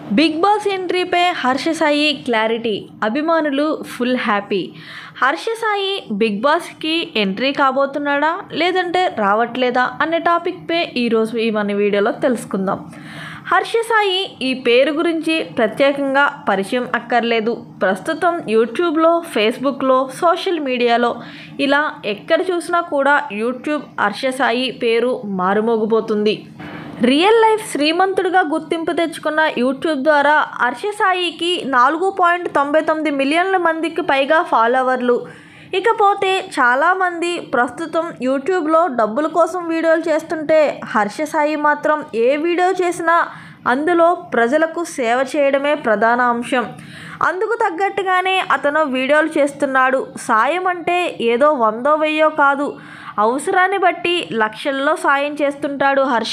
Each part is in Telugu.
బిగ్ బాస్ ఎంట్రీపై హర్ష సాయి క్లారిటీ అభిమానులు full happy Harsha Sai Bigg బాస్కి ఎంట్రీ కాబోతున్నాడా లేదంటే రావట్లేదా అనే టాపిక్పై ఈరోజు ఈ మన వీడియోలో తెలుసుకుందాం హర్ష సాయి ఈ పేరు గురించి ప్రత్యేకంగా పరిచయం అక్కర్లేదు ప్రస్తుతం యూట్యూబ్లో ఫేస్బుక్లో సోషల్ మీడియాలో ఇలా ఎక్కడ చూసినా కూడా యూట్యూబ్ హర్ష సాయి పేరు మారుమోగిపోతుంది రియల్ లైఫ్ శ్రీమంతుడిగా గుర్తింపు తెచ్చుకున్న యూట్యూబ్ ద్వారా హర్ష సాయికి నాలుగు పాయింట్ తొంభై తొమ్మిది మిలియన్ల మందికి పైగా ఫాలోవర్లు ఇకపోతే చాలామంది ప్రస్తుతం యూట్యూబ్లో డబ్బుల కోసం వీడియోలు చేస్తుంటే హర్ష సాయి మాత్రం ఏ వీడియో చేసినా అందులో ప్రజలకు సేవ చేయడమే ప్రధాన అంశం అందుకు తగ్గట్టుగానే అతను వీడియోలు చేస్తున్నాడు సాయం అంటే ఏదో వందో వెయ్యో కాదు అవసరాన్ని బట్టి లక్షల్లో సాయం చేస్తుంటాడు హర్ష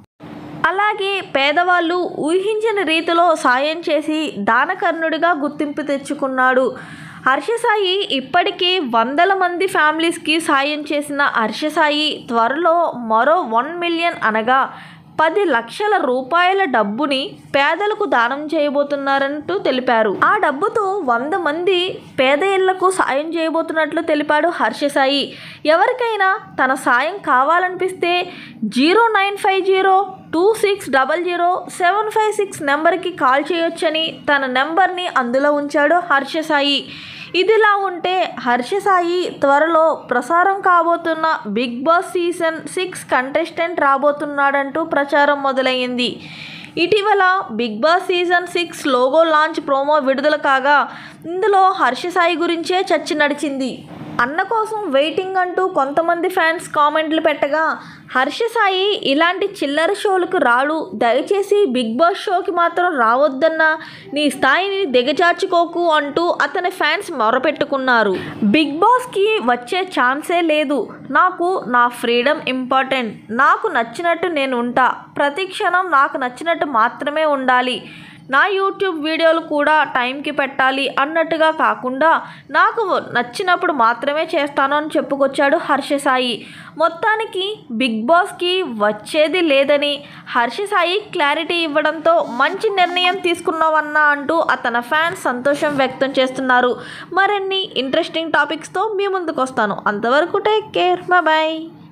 అలాగే పేదవాళ్ళు ఊహించిన రీతిలో సాయం చేసి దానకర్ణుడిగా గుర్తింపు తెచ్చుకున్నాడు హర్షసాయి ఇప్పటికీ వందల మంది ఫ్యామిలీస్కి సాయం చేసిన హర్షసాయి త్వరలో మరో వన్ మిలియన్ అనగా పది లక్షల రూపాయల డబ్బుని పేదలకు దానం చేయబోతున్నారంటూ తెలిపారు ఆ డబ్బుతో వంద మంది పేద ఇళ్లకు సాయం చేయబోతున్నట్లు తెలిపాడు హర్షసాయి ఎవరికైనా తన సాయం కావాలనిపిస్తే zero nine five zero two six double zero seven five six నెంబర్కి కాల్ చేయొచ్చని తన నెంబర్ని అందులో ఉంచాడు హర్షసాయి ఇదిలా ఉంటే హర్షసాయి త్వరలో ప్రసారం కాబోతున్న Bigg Boss season six contestant రాబోతున్నాడంటూ ప్రచారం మొదలైంది ఇటీవల Bigg Boss season six logo launch promo విడుదల కాగా ఇందులో హర్షసాయి గురించే చర్చ నడిచింది అన్న కోసం వెయిటింగ్ అంటూ కొంతమంది ఫ్యాన్స్ కామెంట్లు పెట్టగా హర్ష సాయి ఇలాంటి చిల్లర షోలకు రాడు దయచేసి బిగ్ బాస్ షోకి మాత్రం రావద్దన్న నీ స్థాయిని దిగజార్చుకోకు అంటూ అతని ఫ్యాన్స్ మొరపెట్టుకున్నారు బిగ్ బాస్కి వచ్చే ఛాన్సే లేదు నాకు నా ఫ్రీడమ్ ఇంపార్టెంట్ నాకు నచ్చినట్టు నేను ఉంటా ప్రతి క్షణం నాకు నచ్చినట్టు మాత్రమే ఉండాలి నా యూట్యూబ్ వీడియోలు కూడా టైంకి పెట్టాలి అన్నట్టుగా కాకుండా నాకు నచ్చినప్పుడు మాత్రమే చేస్తాను అని చెప్పుకొచ్చాడు హర్ష సాయి మొత్తానికి బిగ్ బాస్కి వచ్చేది లేదని హర్ష సాయి క్లారిటీ ఇవ్వడంతో మంచి నిర్ణయం తీసుకున్నావన్నా అంటూ అతని ఫ్యాన్స్ సంతోషం వ్యక్తం చేస్తున్నారు మరిన్ని ఇంట్రెస్టింగ్ టాపిక్స్తో మీ ముందుకు వస్తాను అంతవరకు టేక్ కేర్ బాయ్